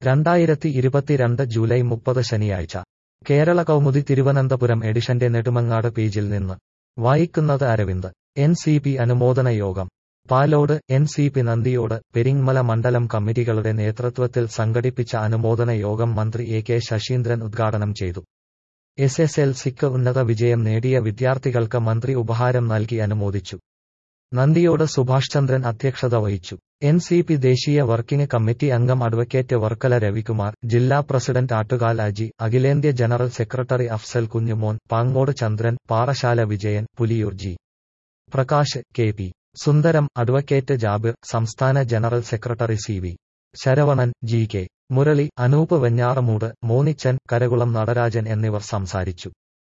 രണ്ടായിരത്തി ഇരുപത്തിരണ്ട് ജൂലൈ മുപ്പത് ശനിയാഴ്ച കേരള കൗമുദി തിരുവനന്തപുരം എഡിഷന്റെ നെടുമങ്ങാട് പേജിൽ നിന്ന് വായിക്കുന്നത് അരവിന്ദ് എൻ സി പി അനുമോദന യോഗം പാലോട് എൻ സി പി നന്ദിയോട് പെരിങ്മല മണ്ഡലം കമ്മിറ്റികളുടെ നേതൃത്വത്തിൽ സംഘടിപ്പിച്ച അനുമോദന യോഗം മന്ത്രി എ കെ ശശീന്ദ്രൻ ഉദ്ഘാടനം ചെയ്തു എസ് എസ് എൽ സിക്ക് ഉന്നത വിജയം നേടിയ വിദ്യാർത്ഥികൾക്ക് മന്ത്രി ഉപഹാരം നൽകി അനുമോദിച്ചു നന്ദിയോട് സുഭാഷ് ചന്ദ്രൻ അധ്യക്ഷത വഹിച്ചു എൻ സി പി ദേശീയ വർക്കിംഗ് കമ്മിറ്റി അംഗം അഡ്വക്കേറ്റ് വർക്കല രവികുമാർ ജില്ലാ പ്രസിഡന്റ് ആട്ടുകാൽ അജി അഖിലേന്ത്യാ general secretary Afsal Kunjumon Pangode Chandran Parassala Vijayan Puliyoor G Prakash K P Sundaram advocate Jabir സംസ്ഥാന general secretary C V Saravanan G K Murali Anoop Venjaramoodu Monichan Karakulam Natarajan എന്നിവർ സംസാരിച്ചു